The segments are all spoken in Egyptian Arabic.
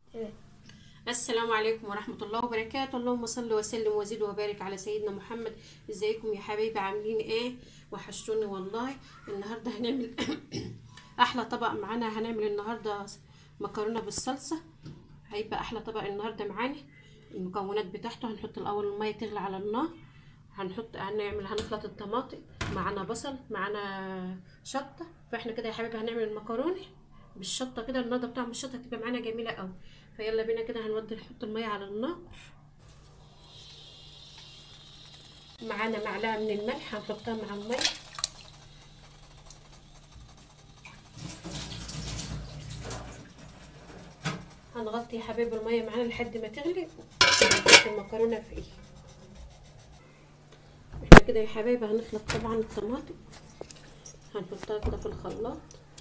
السلام عليكم ورحمة الله وبركاته اللهم صل وسلم وزد وبارك على سيدنا محمد ازيكم يا حبايبي عاملين ايه وحشتوني والله النهاردة هنعمل احلى طبق معانا هنعمل النهاردة مكرونة بالصلصة هيبقى احلى طبق النهاردة معانا المكونات بتاعته هنحط الاول المية تغلي على النار هنحط هنعمل هنخلط الطماطم معانا بصل معانا شطة فاحنا كده يا حبايبي هنعمل المكرونة بالشطة كده النضة بتاع الشطة هتبقى معانا جميلة قوي فيلا بينا كده هنودي نحط المية على النار معانا معلقة من الملح هنحطها مع المية هنغطي يا حبايبي المية معانا لحد ما تغلي ونحط المكرونة فيه احنا كده يا حبايبي هنخلط طبعا الطماطم هنحطها كده في الخلاط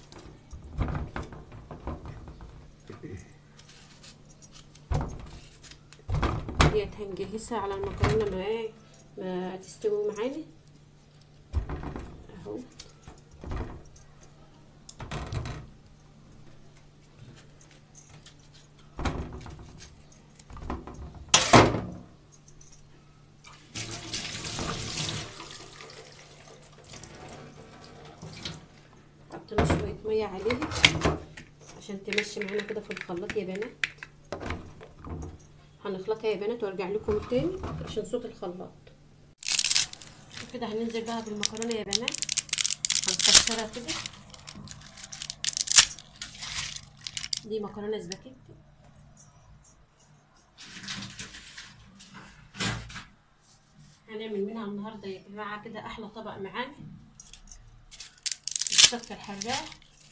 ديت هنجهزها على المكرونه ما ايه ما تستوي معانا اهو حطينا شويه ميه عليها عشان تمشي معانا كده في الخلاط يا بنات هنخلطها يا بنات وارجع لكم تاني عشان صوت الخلاط كده هننزل بقى بالمكرونه يا بنات هنكسرها كده دي مكرونه سباكيتي هنعمل منها النهارده يا جماعه كده احلى طبق معانا الشطه الحراق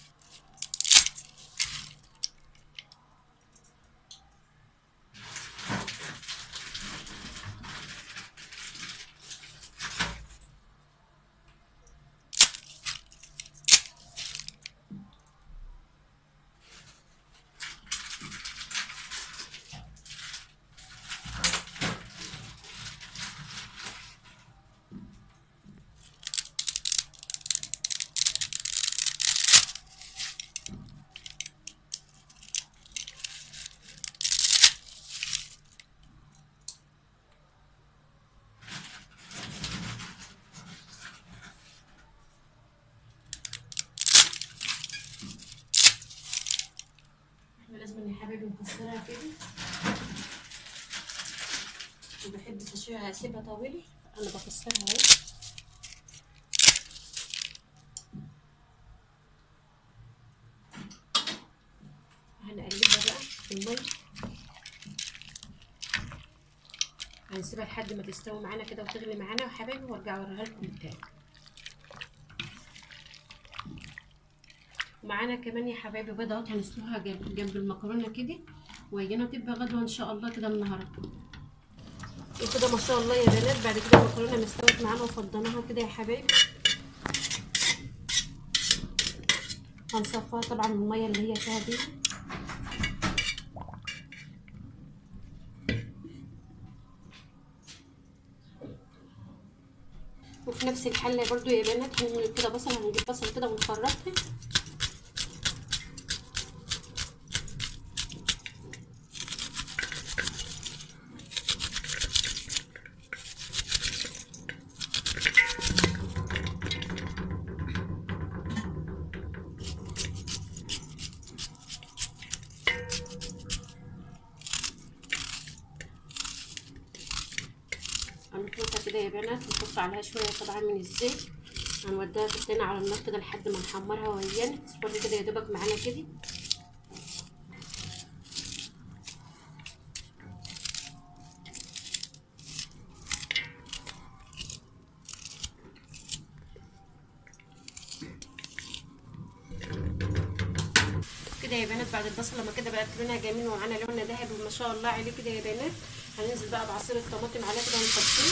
لازم يا حبايبي نكسرها كده وبحب تسويها اسيبها طويلة انا بكسرها اهي هنقلبها بقى في المية هنسيبها لحد ما تستوي معانا كده وتغلي معانا يا حبايبي وارجع اوريها لكم تاني ومعانا كمان يا حبايبي بيضة اهوت هنسلقها جنب, جنب المكرونة كده وهيجينا تبقى غدوة ان شاء الله كده النهاردة وكده ما شاء الله يا بنات بعد كده المكرونة استوت معانا وفضيناها كده يا حبايبي هنصفها طبعا من المية اللي هي فيها دي وفي نفس الحلة برضو يا بنات هنعمل كده بصل هنجيب بصل كده ونخرطها هنخلطها كده يا بنات نحط عليها شويه طبعا من الزيت هنوديها تستنى على النار كده لحد ما نحمرها وهيانا اصبري كده يا دوبك معانا كده كده يا بنات بعد البصل لما كده بقت لونها جميل ومعانا لونها ذهبي ما شاء الله عليه كده يا بنات هننزل بقى بعصير الطماطم عليها كده ونفضيه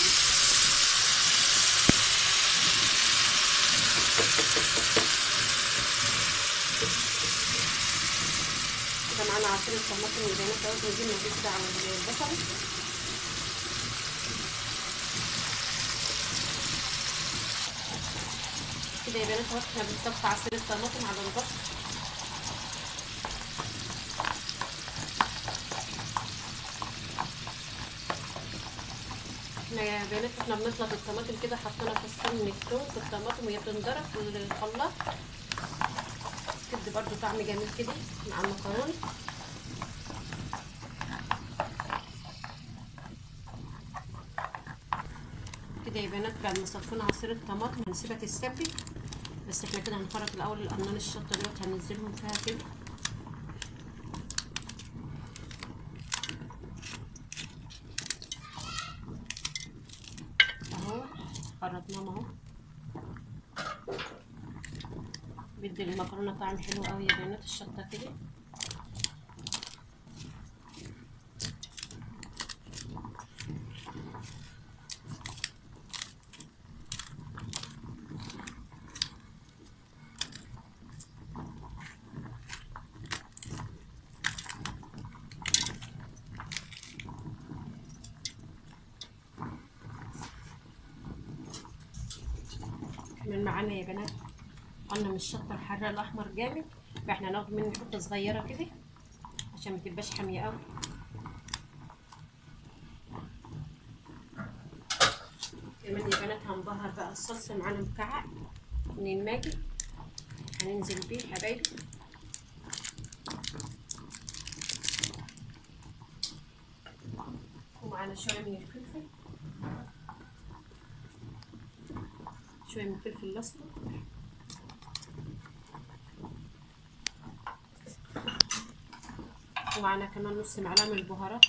كده معانا عصير الطماطم والبنات اهوت نزلنا بيه كده على البصل كده يا بنات اهو احنا بنصفي عصير الطماطم على البصل احنا يا بنات احنا بنخلط الطماطم كده حطينا فصين من الثوم في الطماطم وهي بتنضرب في الخلاط تدي برضو طعم جميل كده مع المكرونه كده يا بنات بعد ما صفينا عصير الطماطم هنسيبها تتسبك بس احنا كده هنخرط الاول القرنان الشطه دلوقتي هننزلهم فيها كده اهو خرطناهم اهو بدي المكرونه طعم حلو قوي يا بنات الشطه كده كمان معانا يا بنات قلنا من الشطه الحراق الاحمر جامد فاحنا هناخد منه حته صغيره كده عشان ما تبقاش حاميه قوي كمان يا بنات هنبهر بقى الصلصه معانا مكعب من الماجي هننزل بيه حبايبي ومعانا شويه من الفلفل شويه من الفلفل الاسمر ومعانا كمان نص معلقه من البهارات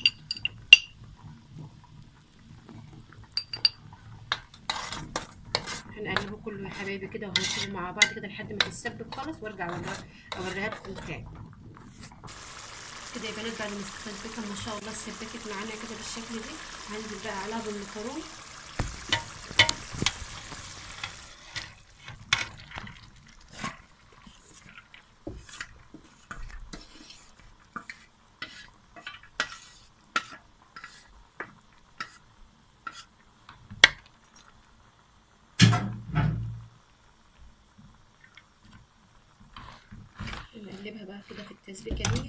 هنقلبه كله يا حبايبي كده وهنسيبه مع بعض كده لحد ما تتسبك خالص وارجع اوريها اوريها لكم تاني كده يا بنات بعد ما تتسبكها ما شاء الله اتسبكت معانا كده بالشكل ده هنزل بقى عليها بالمكرونه نقلبها بقى كده في التسبيكه دي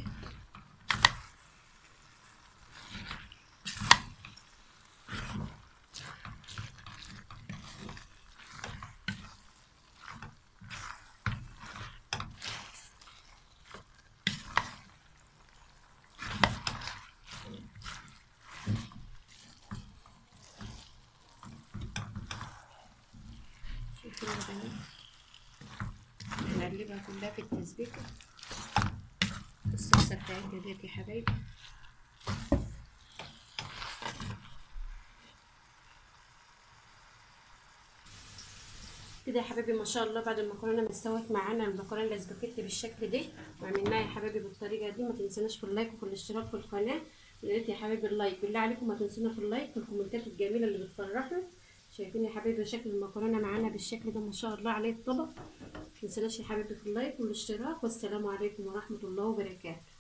شوفوا يا بنات نقلبها كلها في التسبيكة الصلصة بتاعتنا ديت يا حبايبي كده يا حبايبي ما شاء الله بعد المكرونه ما استوت معانا المكرونه الاسباجيتي بالشكل ده وعملناها يا حبايبي بالطريقه دي ما تنسوناش في اللايك وفي الاشتراك في القناه يا ريت يا حبايبي اللايك بالله عليكم ما تنسونا في اللايك والكومنتات الجميله اللي بتفرحنا شايفين يا حبايبي شكل المكرونه معانا بالشكل ده ما شاء الله عليه الطبق متنسوناش يا حبايبي في اللايك والاشتراك والسلام عليكم ورحمه الله وبركاته